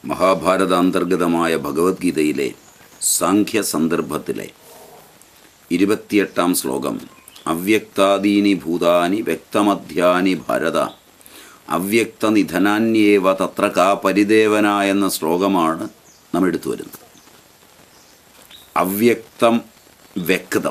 മഹാഭാരതാന്തർഗതമായ ഭഗവത്ഗീതയിലെ സാഖ്യ സന്ദർഭത്തിലെ ഇരുപത്തിയെട്ടാം ശ്ലോകം അവ്യക്താദീനി ഭൂതാനി വ്യക്തമധ്യാനി ഭാരത അവ്യക്തനിധനാന്യേവ തത്ര കാ പരിദേവന എന്ന ശ്ലോകമാണ് നാം എടുത്തു വരുന്നത് അവ്യക്തം വ്യക്തം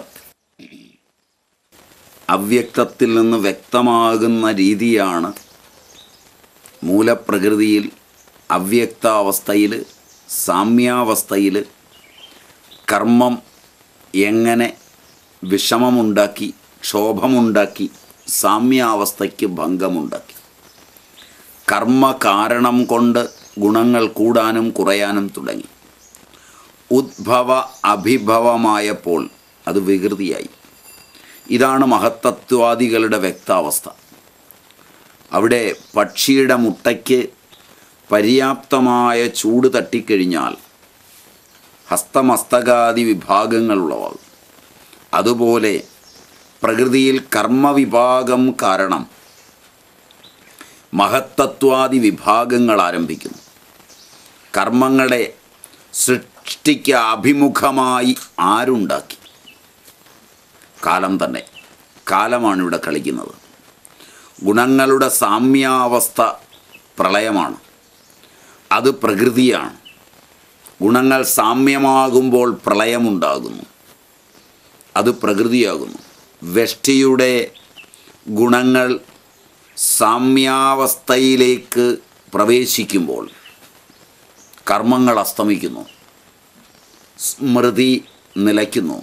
അവ്യക്തത്തിൽ നിന്ന് വ്യക്തമാകുന്ന രീതിയാണ് മൂലപ്രകൃതിയിൽ അവ്യക്താവസ്ഥയിൽ സാമ്യാവസ്ഥയിൽ കർമ്മം എങ്ങനെ വിഷമമുണ്ടാക്കി ക്ഷോഭമുണ്ടാക്കി സാമ്യാവസ്ഥയ്ക്ക് ഭംഗമുണ്ടാക്കി കർമ്മ കാരണം കൊണ്ട് ഗുണങ്ങൾ കൂടാനും കുറയാനും തുടങ്ങി ഉദ്ഭവ അഭിഭവമായപ്പോൾ അത് വികൃതിയായി ഇതാണ് മഹത്തത്വാദികളുടെ വ്യക്താവസ്ഥ അവിടെ പക്ഷിയുടെ മുട്ടയ്ക്ക് പര്യാപ്തമായ ചൂട് തട്ടിക്കഴിഞ്ഞാൽ ഹസ്തമസ്തകാദി വിഭാഗങ്ങളുള്ളവാകും അതുപോലെ പ്രകൃതിയിൽ കർമ്മവിഭാഗം കാരണം മഹത്തത്വാദി വിഭാഗങ്ങൾ ആരംഭിക്കുന്നു കർമ്മങ്ങളെ സൃഷ്ടിക്ക് അഭിമുഖമായി ആരുണ്ടാക്കി കാലം തന്നെ കാലമാണ് ഇവിടെ കളിക്കുന്നത് ഗുണങ്ങളുടെ സാമ്യാവസ്ഥ പ്രളയമാണ് അത് പ്രകൃതിയാണ് ഗുണങ്ങൾ സാമ്യമാകുമ്പോൾ പ്രളയമുണ്ടാകുന്നു അത് പ്രകൃതിയാകുന്നു വെഷ്ടിയുടെ ഗുണങ്ങൾ സാമ്യാവസ്ഥയിലേക്ക് പ്രവേശിക്കുമ്പോൾ കർമ്മങ്ങൾ അസ്തമിക്കുന്നു സ്മൃതി നിലയ്ക്കുന്നു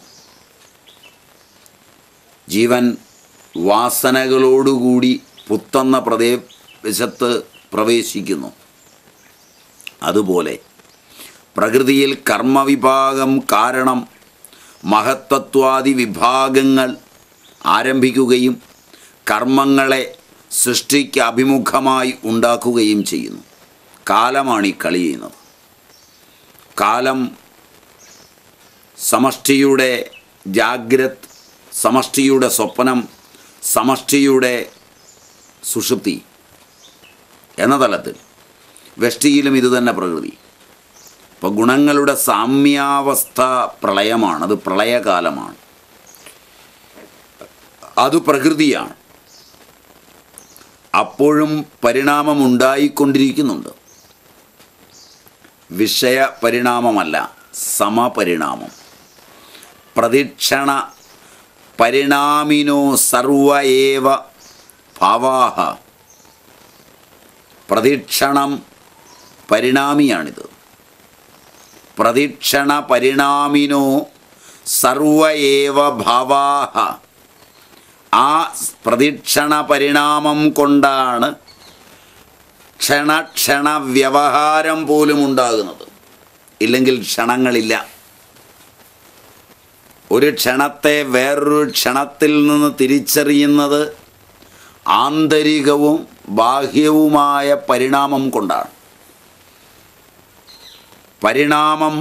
ജീവൻ വാസനകളോടുകൂടി പുത്തെന്ന പ്രദേശത്ത് പ്രവേശിക്കുന്നു അതുപോലെ പ്രകൃതിയിൽ കർമ്മവിഭാഗം കാരണം മഹത്തത്വാദി വിഭാഗങ്ങൾ ആരംഭിക്കുകയും കർമ്മങ്ങളെ സൃഷ്ടിക്ക് അഭിമുഖമായി ഉണ്ടാക്കുകയും ചെയ്യുന്നു കാലമാണ് ഈ കളി ചെയ്യുന്നത് കാലം സമഷ്ടിയുടെ ജാഗ്രത് സമഷ്ടിയുടെ സ്വപ്നം സമഷ്ടിയുടെ സുഷുപ്തി എന്ന തലത്തിൽ വെഷ്ടിയിലും ഇത് തന്നെ പ്രകൃതി ഇപ്പോൾ ഗുണങ്ങളുടെ സാമ്യാവസ്ഥ പ്രളയമാണ് അത് പ്രളയകാലമാണ് അത് പ്രകൃതിയാണ് അപ്പോഴും പരിണാമം ഉണ്ടായിക്കൊണ്ടിരിക്കുന്നുണ്ട് വിഷയ പരിണാമമല്ല സമപരിണാമം പ്രദക്ഷിണ പരിണാമിനോ സർവ ഏവ ഭാവാഹ പ്രദക്ഷിണം പരിണാമിയാണിത് പ്രദക്ഷിണ പരിണാമിനോ സർവ ഏവ ഭാവാഹ ആ പ്രദക്ഷിണ പരിണാമം കൊണ്ടാണ് ക്ഷണക്ഷണ വ്യവഹാരം പോലും ഉണ്ടാകുന്നത് ഇല്ലെങ്കിൽ ക്ഷണങ്ങളില്ല ഒരു ക്ഷണത്തെ വേറൊരു ക്ഷണത്തിൽ നിന്ന് തിരിച്ചറിയുന്നത് ആന്തരികവും ബാഹ്യവുമായ പരിണാമം കൊണ്ടാണ് പരിണാമം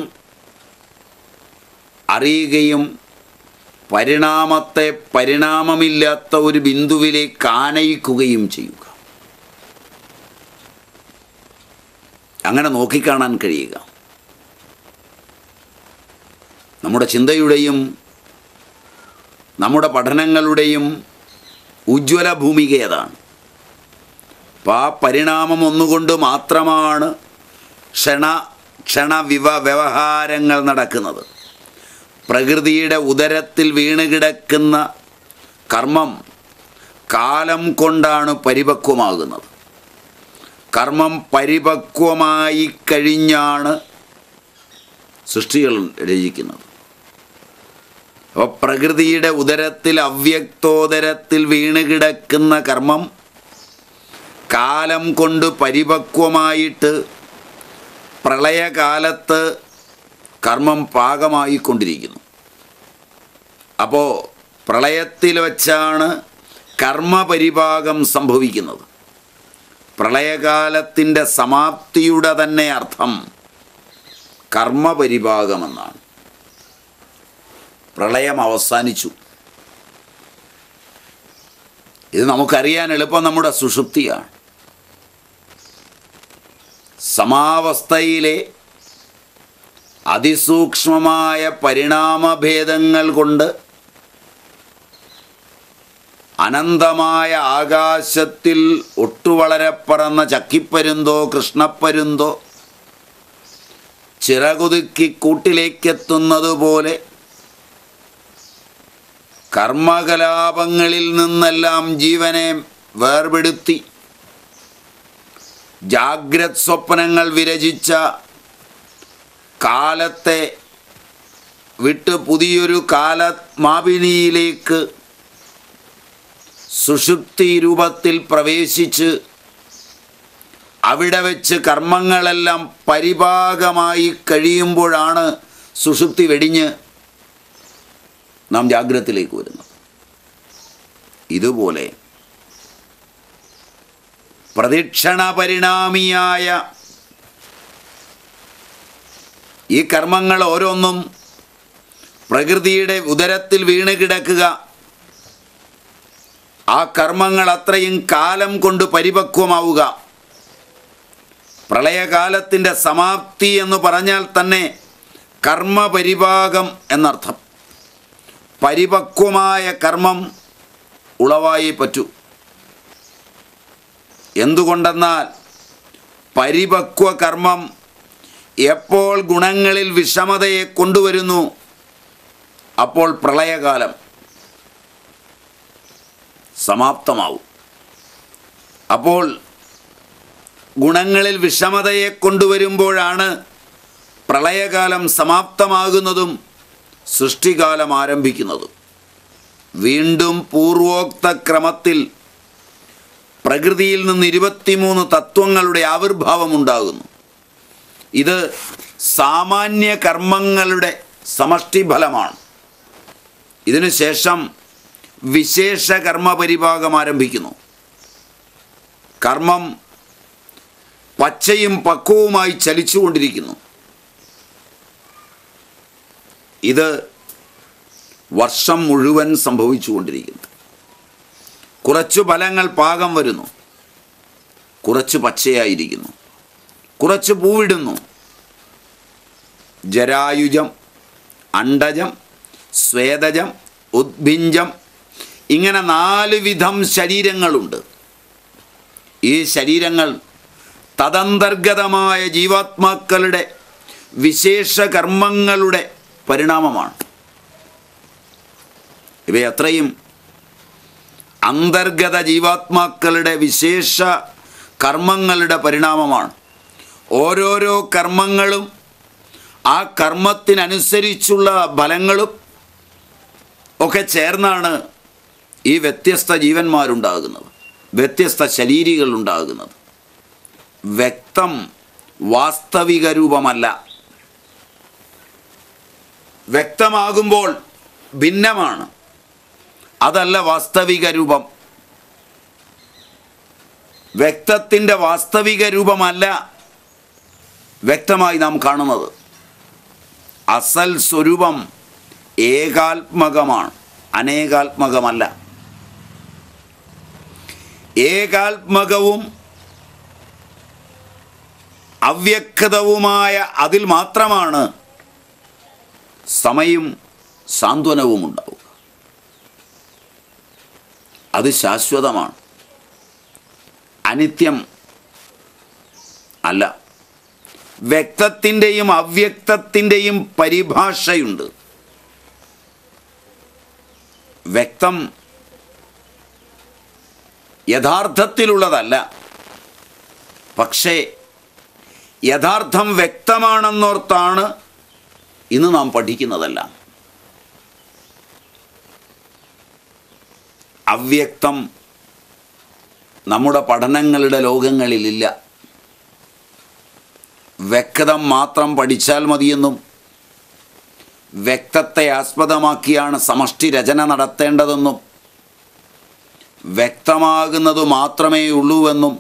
അറിയുകയും പരിണാമത്തെ പരിണാമമില്ലാത്ത ഒരു ബിന്ദുവിലേക്ക് ആനയിക്കുകയും ചെയ്യുക അങ്ങനെ നോക്കിക്കാണാൻ കഴിയുക നമ്മുടെ ചിന്തയുടെയും നമ്മുടെ പഠനങ്ങളുടെയും ഉജ്ജ്വല ഭൂമിക അതാണ് അപ്പം ആ പരിണാമം ഒന്നുകൊണ്ട് മാത്രമാണ് ക്ഷണ ക്ഷണ വിവ വ്യവഹാരങ്ങൾ നടക്കുന്നത് പ്രകൃതിയുടെ ഉദരത്തിൽ വീണ് കിടക്കുന്ന കർമ്മം കാലം കൊണ്ടാണ് പരിപക്വമാകുന്നത് കർമ്മം പരിപക്വമായി കഴിഞ്ഞാണ് സൃഷ്ടികൾ രചിക്കുന്നത് അപ്പോൾ പ്രകൃതിയുടെ ഉദരത്തിൽ അവ്യക്തോദരത്തിൽ വീണ് കിടക്കുന്ന കർമ്മം കാലം കൊണ്ട് പരിപക്വമായിട്ട് പ്രളയകാലത്ത് കർമ്മം പാകമായിക്കൊണ്ടിരിക്കുന്നു അപ്പോൾ പ്രളയത്തിൽ വച്ചാണ് കർമ്മപരിഭാഗം സംഭവിക്കുന്നത് പ്രളയകാലത്തിൻ്റെ സമാപ്തിയുടെ തന്നെ അർത്ഥം കർമ്മപരിഭാഗമെന്നാണ് പ്രളയം അവസാനിച്ചു ഇത് നമുക്കറിയാൻ എളുപ്പം നമ്മുടെ സുഷുപ്തിയാണ് സമാവസ്ഥയിലെ അതിസൂക്ഷ്മമായ പരിണാമഭേദങ്ങൾ കൊണ്ട് അനന്തമായ ആകാശത്തിൽ ഒട്ടുവളരെ പറന്ന ചക്കിപ്പരുന്തോ കൃഷ്ണപ്പരുന്തോ ചിറകുതുക്കി കൂട്ടിലേക്കെത്തുന്നതുപോലെ കർമ്മകലാപങ്ങളിൽ നിന്നെല്ലാം ജീവനെ വേർപെടുത്തി ജാഗ്രത് സ്വപ്നങ്ങൾ വിരചിച്ച കാലത്തെ വിട്ട് പുതിയൊരു കാലമാപിനിയിലേക്ക് സുഷുപ്തി രൂപത്തിൽ പ്രവേശിച്ച് അവിടെ വെച്ച് കർമ്മങ്ങളെല്ലാം പരിഭാഗമായി കഴിയുമ്പോഴാണ് സുഷുപ്തി വെടിഞ്ഞ് നാം ജാഗ്രതത്തിലേക്ക് വരുന്നത് ഇതുപോലെ പ്രദക്ഷിണ പരിണാമിയായ ഈ കർമ്മങ്ങൾ ഓരോന്നും പ്രകൃതിയുടെ ഉദരത്തിൽ വീണ് കിടക്കുക ആ കർമ്മങ്ങൾ അത്രയും കാലം കൊണ്ട് പരിപക്വമാവുക പ്രളയകാലത്തിൻ്റെ സമാപ്തി എന്ന് പറഞ്ഞാൽ തന്നെ കർമ്മപരിഭാഗം എന്നർത്ഥം പരിപക്വമായ കർമ്മം ഉളവായി പറ്റൂ എന്തുകൊണ്ടെന്നാൽ പരിപക്വ കർമ്മം എപ്പോൾ ഗുണങ്ങളിൽ വിഷമതയെ കൊണ്ടുവരുന്നു അപ്പോൾ പ്രളയകാലം സമാപ്തമാവും അപ്പോൾ ഗുണങ്ങളിൽ വിഷമതയെ കൊണ്ടുവരുമ്പോഴാണ് പ്രളയകാലം സമാപ്തമാകുന്നതും സൃഷ്ടികാലം ആരംഭിക്കുന്നതും വീണ്ടും പൂർവോക്ത ക്രമത്തിൽ പ്രകൃതിയിൽ നിന്ന് ഇരുപത്തിമൂന്ന് തത്വങ്ങളുടെ ആവിർഭാവം ഉണ്ടാകുന്നു ഇത് സാമാന്യ കർമ്മങ്ങളുടെ സമഷ്ടിഫലമാണ് ഇതിനുശേഷം വിശേഷ കർമ്മപരിഭാഗം ആരംഭിക്കുന്നു കർമ്മം പച്ചയും പക്വവുമായി ചലിച്ചുകൊണ്ടിരിക്കുന്നു ഇത് വർഷം മുഴുവൻ സംഭവിച്ചുകൊണ്ടിരിക്കുന്നു കുറച്ചു ഫലങ്ങൾ പാകം വരുന്നു കുറച്ച് പച്ചയായിരിക്കുന്നു കുറച്ച് പൂവിടുന്നു ജരായുജം അണ്ടജം സ്വേദജം ഉദ്ഭിഞ്ചം ഇങ്ങനെ നാല് വിധം ശരീരങ്ങളുണ്ട് ഈ ശരീരങ്ങൾ തദന്തർഗതമായ ജീവാത്മാക്കളുടെ വിശേഷ കർമ്മങ്ങളുടെ പരിണാമമാണ് ഇവയത്രയും അന്തർഗത ജീവാത്മാക്കളുടെ വിശേഷ കർമ്മങ്ങളുടെ പരിണാമമാണ് ഓരോരോ കർമ്മങ്ങളും ആ കർമ്മത്തിനനുസരിച്ചുള്ള ഫലങ്ങളും ഒക്കെ ചേർന്നാണ് ഈ വ്യത്യസ്ത ജീവന്മാരുണ്ടാകുന്നത് വ്യത്യസ്ത ശരീരികൾ ഉണ്ടാകുന്നത് വ്യക്തം വാസ്തവിക രൂപമല്ല വ്യക്തമാകുമ്പോൾ ഭിന്നമാണ് അതല്ല വാസ്തവിക രൂപം വ്യക്തത്തിൻ്റെ വാസ്തവിക രൂപമല്ല വ്യക്തമായി നാം കാണുന്നത് അസൽ സ്വരൂപം ഏകാത്മകമാണ് അനേകാത്മകമല്ല ഏകാത്മകവും അവ്യക്തവുമായ അതിൽ മാത്രമാണ് സമയും സാന്ത്വനവും ഉണ്ടാവുക അത് ശാശ്വതമാണ് അനിത്യം അല്ല വ്യക്തത്തിൻ്റെയും അവ്യക്തത്തിൻ്റെയും പരിഭാഷയുണ്ട് വ്യക്തം യഥാർത്ഥത്തിലുള്ളതല്ല പക്ഷേ യഥാർത്ഥം വ്യക്തമാണെന്നോർത്താണ് ഇന്ന് നാം പഠിക്കുന്നതെല്ലാം അവ്യക്തം നമ്മുടെ പഠനങ്ങളുടെ ലോകങ്ങളിലില്ല വ്യക്തം മാത്രം പഠിച്ചാൽ മതിയെന്നും വ്യക്തത്തെ ആസ്പദമാക്കിയാണ് സമഷ്ടി രചന നടത്തേണ്ടതെന്നും വ്യക്തമാകുന്നത് മാത്രമേ ഉള്ളൂവെന്നും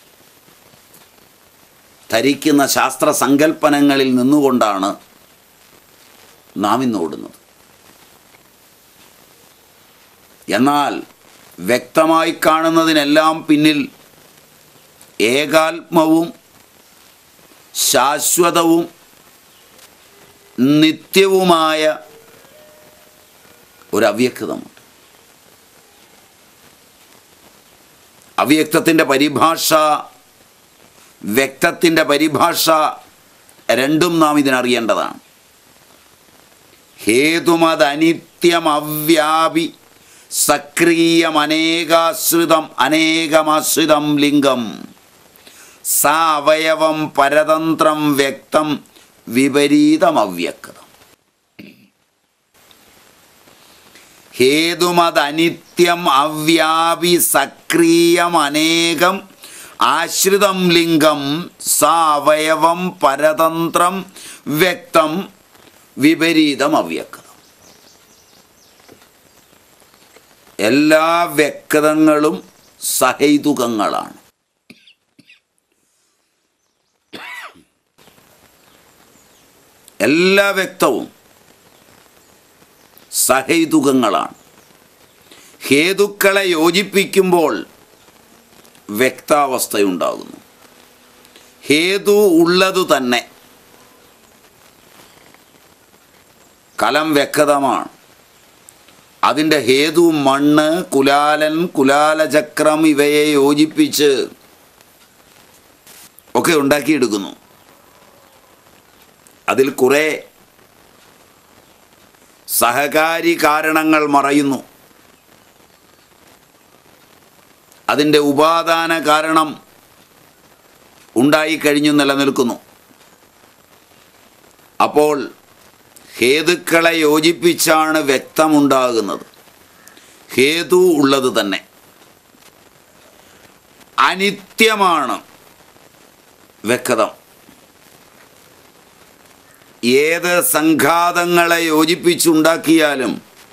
ധരിക്കുന്ന ശാസ്ത്ര സങ്കല്പനങ്ങളിൽ നിന്നുകൊണ്ടാണ് നാം ഇന്ന് ഓടുന്നത് എന്നാൽ വ്യക്തമായി കാണുന്നതിനെല്ലാം പിന്നിൽ ഏകാത്മവും ശാശ്വതവും നിത്യവുമായ ഒരു അവ്യക്തമുണ്ട് അവ്യക്തത്തിൻ്റെ പരിഭാഷ വ്യക്തത്തിൻ്റെ പരിഭാഷ രണ്ടും നാം ഇതിനറിയേണ്ടതാണ് ഹേതുമതനിത്യം അവ്യാപി സക്രിയം അനേകാശ്രിതം അനേകമാശ്രിതം ലിംഗം സ അവയവം പരതന്ത്രം വ്യക്തം വിപരീതമവ്യക്തം ഹേതുമതനിത്യം അവ്യാപി സക്രിയം അനേകം ആശ്രിതം ലിംഗം സ അവയവം പരതന്ത്രം വ്യക്തം വിപരീതം അവ്യക്തം എല്ലാ വ്യക്തങ്ങളും സഹൈതുകങ്ങളാണ് എല്ലാ വ്യക്തവും സഹൈതുകങ്ങളാണ് ഹേതുക്കളെ യോജിപ്പിക്കുമ്പോൾ വ്യക്താവസ്ഥയുണ്ടാകുന്നു ഹേതു ഉള്ളതു തന്നെ കലം വ്യക്തമാണ് അതിൻ്റെ ഹേതു മണ്ണ് കുലാലൻ കുലാലചക്രം ഇവയെ യോജിപ്പിച്ച് ഒക്കെ ഉണ്ടാക്കിയെടുക്കുന്നു അതിൽ കുറേ സഹകാരി കാരണങ്ങൾ മറയുന്നു അതിൻ്റെ ഉപാദാന കാരണം ഉണ്ടായിക്കഴിഞ്ഞു നിലനിൽക്കുന്നു അപ്പോൾ ഹേതുക്കളെ യോജിപ്പിച്ചാണ് വ്യക്തമുണ്ടാകുന്നത് ഹേതു ഉള്ളത് തന്നെ അനിത്യമാണ് വ്യക്തം ഏത് സംഘാതങ്ങളെ യോജിപ്പിച്ചുണ്ടാക്കിയാലും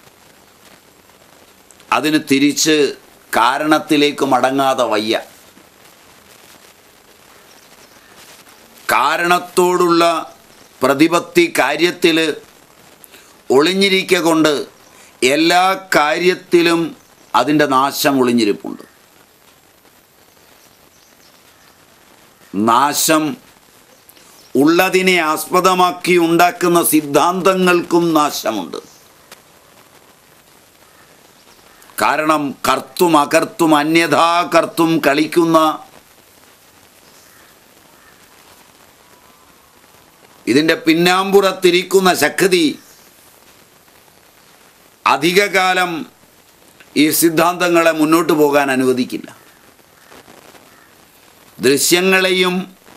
അതിന് തിരിച്ച് കാരണത്തിലേക്ക് മടങ്ങാതെ വയ്യ കാരണത്തോടുള്ള പ്രതിപത്തി കാര്യത്തിൽ ഒളിഞ്ഞിരിക്ക കൊണ്ട് എല്ലാ കാര്യത്തിലും അതിൻ്റെ നാശം ഒളിഞ്ഞിരിപ്പുണ്ട് നാശം ഉള്ളതിനെ ആസ്പദമാക്കി ഉണ്ടാക്കുന്ന സിദ്ധാന്തങ്ങൾക്കും നാശമുണ്ട് കാരണം കർത്തും അകർത്തും അന്യഥാ കർത്തും കളിക്കുന്ന ഇതിൻ്റെ പിന്നാമ്പുറത്തിരിക്കുന്ന ശക്തി അധികകാലം ഈ സിദ്ധാന്തങ്ങളെ മുന്നോട്ട് പോകാൻ അനുവദിക്കില്ല ദൃശ്യങ്ങളെയും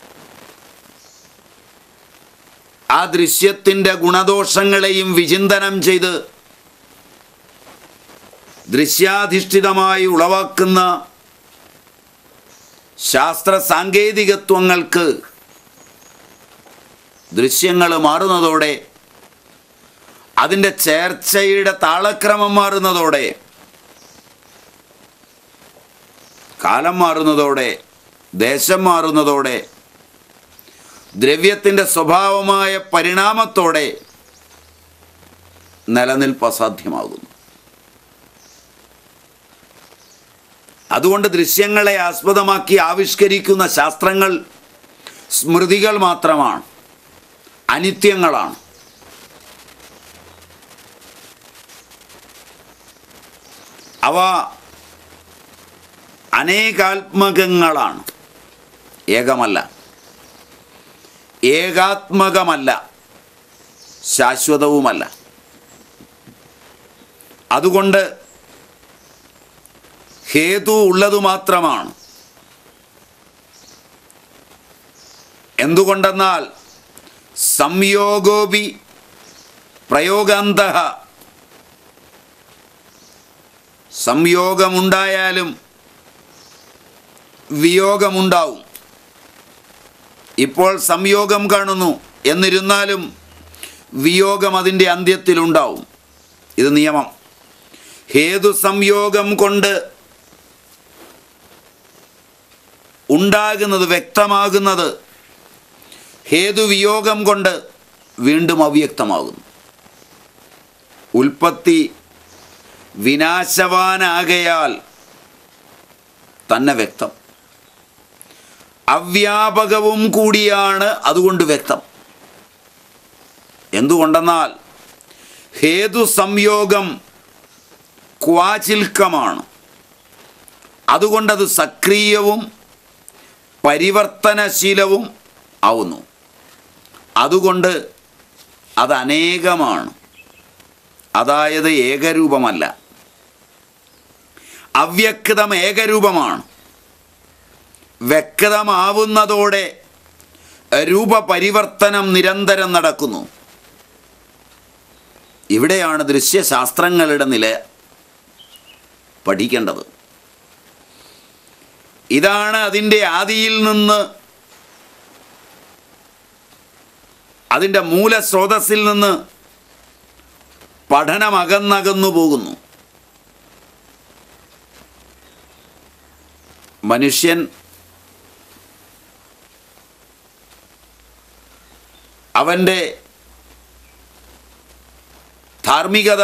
ആ ദൃശ്യത്തിൻ്റെ ഗുണദോഷങ്ങളെയും വിചിന്തനം ചെയ്ത് ദൃശ്യാധിഷ്ഠിതമായി ഉളവാക്കുന്ന ശാസ്ത്ര സാങ്കേതികത്വങ്ങൾക്ക് ദൃശ്യങ്ങൾ മാറുന്നതോടെ അതിൻ്റെ ചേർച്ചയുടെ താളക്രമം മാറുന്നതോടെ കാലം മാറുന്നതോടെ ദേശം മാറുന്നതോടെ ദ്രവ്യത്തിൻ്റെ സ്വഭാവമായ പരിണാമത്തോടെ നിലനിൽപ്പ് അസാധ്യമാകുന്നു അതുകൊണ്ട് ദൃശ്യങ്ങളെ ആസ്പദമാക്കി ആവിഷ്കരിക്കുന്ന ശാസ്ത്രങ്ങൾ സ്മൃതികൾ മാത്രമാണ് അനിത്യങ്ങളാണ് അവ അനേകാത്മകങ്ങളാണ് ഏകമല്ല ഏകാത്മകമല്ല ശാശ്വതവുമല്ല അതുകൊണ്ട് ഹേതു ഉള്ളതു മാത്രമാണ് എന്തുകൊണ്ടെന്നാൽ സംയോഗോപി പ്രയോഗാന്ത സംയോഗമുണ്ടായാലും വിയോഗമുണ്ടാവും ഇപ്പോൾ സംയോഗം കാണുന്നു എന്നിരുന്നാലും വിയോഗം അതിൻ്റെ അന്ത്യത്തിലുണ്ടാവും ഇത് നിയമം ഹേതു സംയോഗം കൊണ്ട് ഉണ്ടാകുന്നത് വ്യക്തമാകുന്നത് ഹേതുവിയോഗം കൊണ്ട് വീണ്ടും അവ്യക്തമാകുന്നു ഉൽപ്പത്തി വിനാശവാനാകയാൽ തന്നെ വ്യക്തം അവ്യാപകവും കൂടിയാണ് അതുകൊണ്ട് വ്യക്തം എന്തുകൊണ്ടെന്നാൽ ഹേതു സംയോഗം ക്വാചിൽക്കമാണ് അതുകൊണ്ടത് സക്രിയവും പരിവർത്തനശീലവും ആവുന്നു അതുകൊണ്ട് അത് അനേകമാണ് അതായത് ഏകരൂപമല്ല അവ്യക്തം ഏകരൂപമാണ് വ്യക്തമാവുന്നതോടെ രൂപപരിവർത്തനം നിരന്തരം നടക്കുന്നു ഇവിടെയാണ് ദൃശ്യശാസ്ത്രങ്ങളുടെ നില പഠിക്കേണ്ടത് ഇതാണ് അതിൻ്റെ ആദിയിൽ നിന്ന് അതിൻ്റെ മൂലസ്രോതസ്സിൽ നിന്ന് പഠനമകന്നകന്നു പോകുന്നു മനുഷ്യൻ അവൻ്റെ ധാർമ്മികത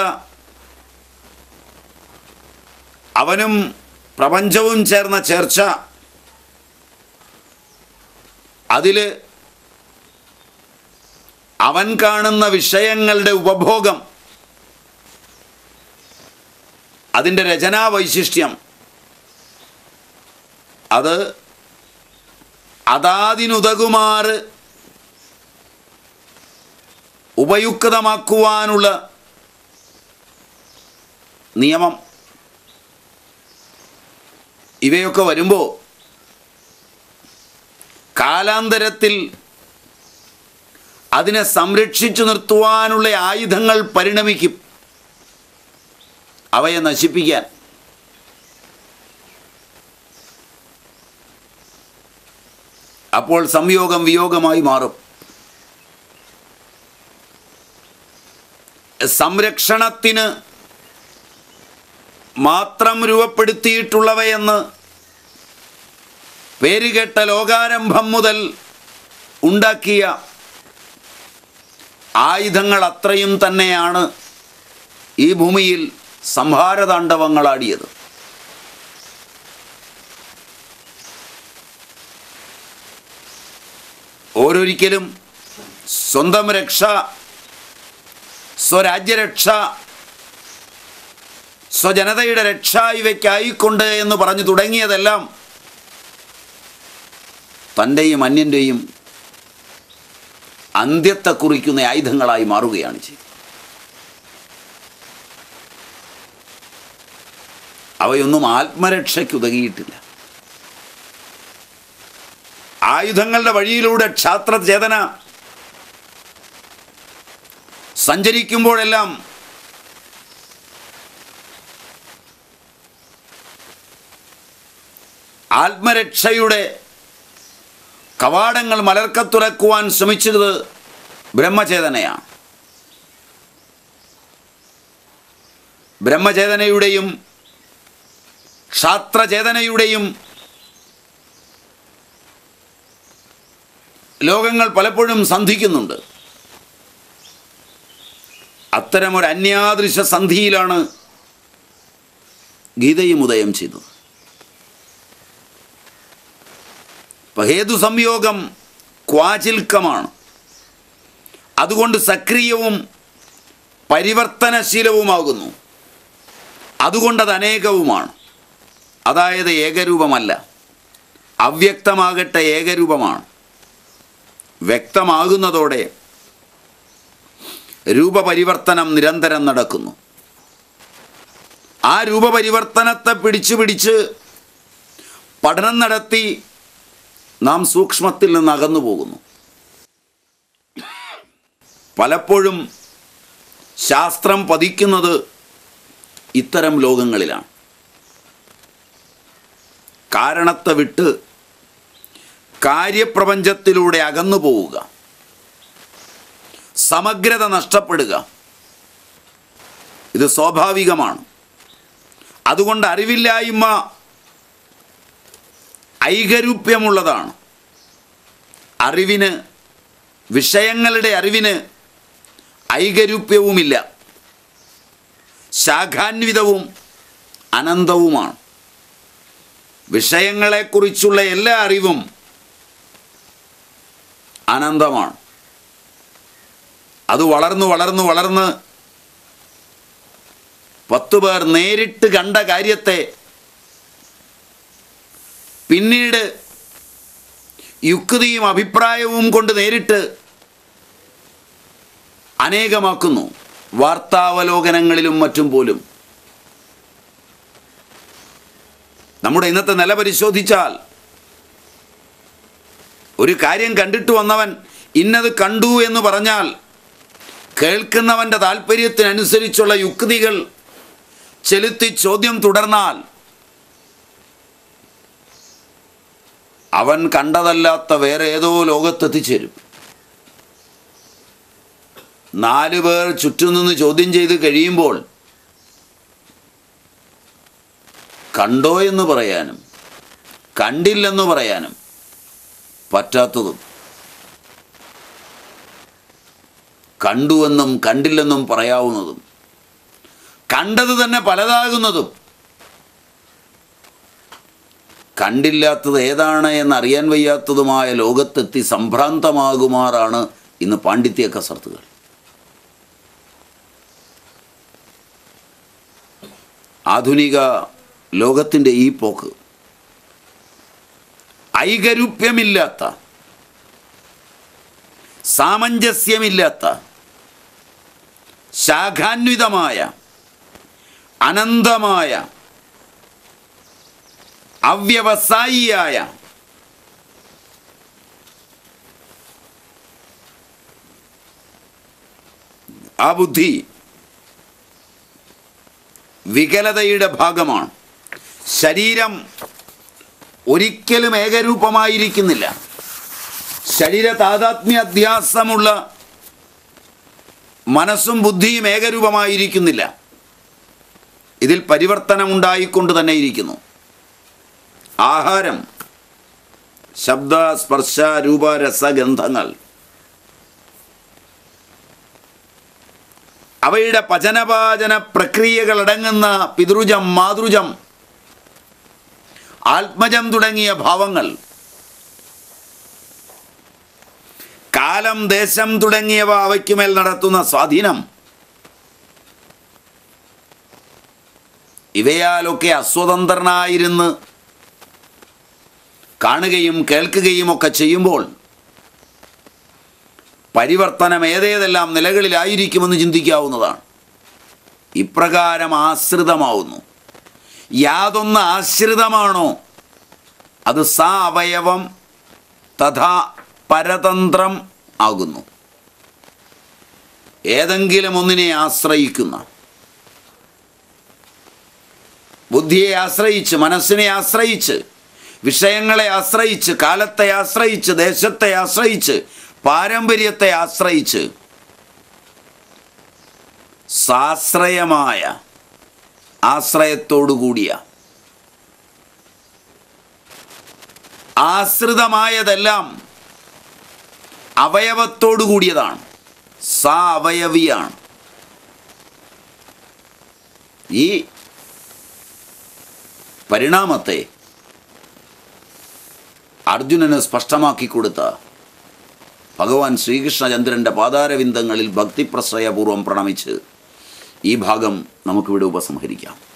അവനും പ്രപഞ്ചവും ചേർന്ന ചേർച്ച അതിൽ അവൻ കാണുന്ന വിഷയങ്ങളുടെ ഉപഭോഗം അതിൻ്റെ രചനാ വൈശിഷ്ട്യം അത് അതാതിനുതകുമാറ് ഉപയുക്തമാക്കുവാനുള്ള നിയമം ഇവയൊക്കെ വരുമ്പോൾ കാലാന്തരത്തിൽ അതിനെ സംരക്ഷിച്ചു നിർത്തുവാനുള്ള ആയുധങ്ങൾ പരിണമിക്കും അവയെ നശിപ്പിക്കാൻ അപ്പോൾ സംയോഗം വിയോഗമായി മാറും സംരക്ഷണത്തിന് മാത്രം രൂപപ്പെടുത്തിയിട്ടുള്ളവയെന്ന് പേരുകെട്ട ലോകാരംഭം മുതൽ ഉണ്ടാക്കിയ ആയുധങ്ങൾ അത്രയും തന്നെയാണ് ഈ ഭൂമിയിൽ സംഹാരതാണ്ഡവങ്ങളാടിയത് ഓരോരിക്കലും സ്വന്തം രക്ഷ സ്വരാജ്യരക്ഷ സ്വജനതയുടെ രക്ഷ ഇവയ്ക്കായിക്കൊണ്ട് എന്ന് പറഞ്ഞു തുടങ്ങിയതെല്ലാം തൻ്റെയും അന്യൻ്റെയും അന്ത്യത്തെ കുറിക്കുന്ന ആയുധങ്ങളായി മാറുകയാണ് ചെയ്തത് അവയൊന്നും ആത്മരക്ഷയ്ക്കുതകിയിട്ടില്ല ആയുധങ്ങളുടെ വഴിയിലൂടെ ക്ഷാത്രചേതന സഞ്ചരിക്കുമ്പോഴെല്ലാം ആത്മരക്ഷയുടെ കവാടങ്ങൾ മലർക്കത്തുറക്കുവാൻ ശ്രമിച്ചത് ബ്രഹ്മചേതനയാണ് ബ്രഹ്മചേതനയുടെയും ക്ഷാത്രചേതനയുടെയും ലോകങ്ങൾ പലപ്പോഴും സന്ധിക്കുന്നുണ്ട് അത്തരമൊരു അന്യാദൃശ സന്ധിയിലാണ് ഗീതയും ഉദയം ചെയ്തത് ഇപ്പൊ ഹേതു സംയോഗം ക്വാചിൽക്കമാണ് അതുകൊണ്ട് സക്രിയവും പരിവർത്തനശീലവുമാകുന്നു അതുകൊണ്ടത് അനേകവുമാണ് അതായത് ഏകരൂപമല്ല അവ്യക്തമാകട്ടെ ഏകരൂപമാണ് വ്യക്തമാകുന്നതോടെ രൂപപരിവർത്തനം നിരന്തരം നടക്കുന്നു ആ രൂപപരിവർത്തനത്തെ പിടിച്ചു പിടിച്ച് പഠനം നടത്തി നാം സൂക്ഷ്മത്തിൽ നിന്ന് അകന്നു പോകുന്നു പലപ്പോഴും ശാസ്ത്രം പതിക്കുന്നത് ഇത്തരം ലോകങ്ങളിലാണ് കാരണത്തെ വിട്ട് കാര്യപ്രപഞ്ചത്തിലൂടെ അകന്നു പോവുക സമഗ്രത നഷ്ടപ്പെടുക ഇത് സ്വാഭാവികമാണ് അതുകൊണ്ട് അറിവില്ലായ്മ ഐകരൂപ്യമുള്ളതാണ് അറിവിന് വിഷയങ്ങളുടെ അറിവിന് ഐകരൂപ്യവുമില്ല ശാഖാന്വിതവും അനന്തവുമാണ് വിഷയങ്ങളെക്കുറിച്ചുള്ള എല്ലാ അറിവും അനന്തമാണ് അത് വളർന്നു വളർന്നു വളർന്ന് പത്തു പേർ നേരിട്ട് കണ്ട കാര്യത്തെ പിന്നീട് യുക്തിയും അഭിപ്രായവും കൊണ്ട് നേരിട്ട് അനേകമാക്കുന്നു വാർത്താവലോകനങ്ങളിലും മറ്റും പോലും നമ്മുടെ ഇന്നത്തെ നില പരിശോധിച്ചാൽ ഒരു കാര്യം കണ്ടിട്ട് വന്നവൻ ഇന്നത് കണ്ടു എന്ന് പറഞ്ഞാൽ കേൾക്കുന്നവൻ്റെ താല്പര്യത്തിനനുസരിച്ചുള്ള യുക്തികൾ ചെലുത്തി ചോദ്യം തുടർന്നാൽ അവൻ കണ്ടതല്ലാത്ത വേറെ ഏതോ ലോകത്തെത്തിച്ചേരും നാലു പേർ ചുറ്റും നിന്ന് ചോദ്യം ചെയ്ത് കഴിയുമ്പോൾ കണ്ടോ എന്ന് പറയാനും കണ്ടില്ലെന്ന് പറയാനും പറ്റാത്തതും കണ്ടുവെന്നും കണ്ടില്ലെന്നും പറയാവുന്നതും കണ്ടത് തന്നെ പലതാകുന്നതും കണ്ടില്ലാത്തത് ഏതാണ് എന്നറിയാൻ വയ്യാത്തതുമായ ലോകത്തെത്തി സംഭ്രാന്തമാകുമാറാണ് ഇന്ന് പാണ്ഡിത്യ കസർത്തുകൾ ആധുനിക ലോകത്തിൻ്റെ ഈ പോക്ക് ഐകരൂപ്യമില്ലാത്ത സാമഞ്ജസ്യമില്ലാത്ത ശാഖാന്വിതമായ അനന്തമായ അവ്യവസായിയായ ആ ബുദ്ധി വികലതയുടെ ഭാഗമാണ് ശരീരം ഒരിക്കലും ഏകരൂപമായിരിക്കുന്നില്ല ശരീര താതാത്മ്യ അധ്യാസമുള്ള മനസ്സും ബുദ്ധിയും ഏകരൂപമായിരിക്കുന്നില്ല ഇതിൽ പരിവർത്തനം ഉണ്ടായിക്കൊണ്ട് തന്നെ ഇരിക്കുന്നു ആഹാരം ശബ്ദ സ്പർശ രൂപ രസഗന്ധങ്ങൾ അവയുടെ പചനപാചന പ്രക്രിയകളടങ്ങുന്ന പിതൃജം മാതൃജം ആത്മജം തുടങ്ങിയ ഭാവങ്ങൾ കാലം ദേശം തുടങ്ങിയവ അവയ്ക്കുമേൽ നടത്തുന്ന സ്വാധീനം ഇവയാലൊക്കെ അസ്വതന്ത്രനായിരുന്ന് കാണുകയും കേൾക്കുകയും ഒക്കെ ചെയ്യുമ്പോൾ പരിവർത്തനം ഏതേതെല്ലാം നിലകളിലായിരിക്കുമെന്ന് ചിന്തിക്കാവുന്നതാണ് ഇപ്രകാരം ആശ്രിതമാവുന്നു യാതൊന്ന് ആശ്രിതമാണോ അത് സാ അവയവം തഥാ പരതന്ത്രം ആകുന്നു ഏതെങ്കിലും ഒന്നിനെ ആശ്രയിക്കുന്ന ബുദ്ധിയെ ആശ്രയിച്ച് മനസ്സിനെ ആശ്രയിച്ച് വിഷയങ്ങളെ ആശ്രയിച്ച് കാലത്തെ ആശ്രയിച്ച് ദേശത്തെ ആശ്രയിച്ച് പാരമ്പര്യത്തെ ആശ്രയിച്ച് സാശ്രയമായ ആശ്രയത്തോടുകൂടിയ ആശ്രിതമായതെല്ലാം അവയവത്തോടു കൂടിയതാണ് സാ അവയവിയാണ് ഈ പരിണാമത്തെ അർജുനന് സ്പഷ്ടമാക്കി കൊടുത്ത ഭഗവാൻ ശ്രീകൃഷ്ണചന്ദ്രൻ്റെ പാതാരവിന്ദങ്ങളിൽ ഭക്തിപ്രശ്രയപൂർവ്വം പ്രണമിച്ച് ഈ ഭാഗം നമുക്കിവിടെ ഉപസംഹരിക്കാം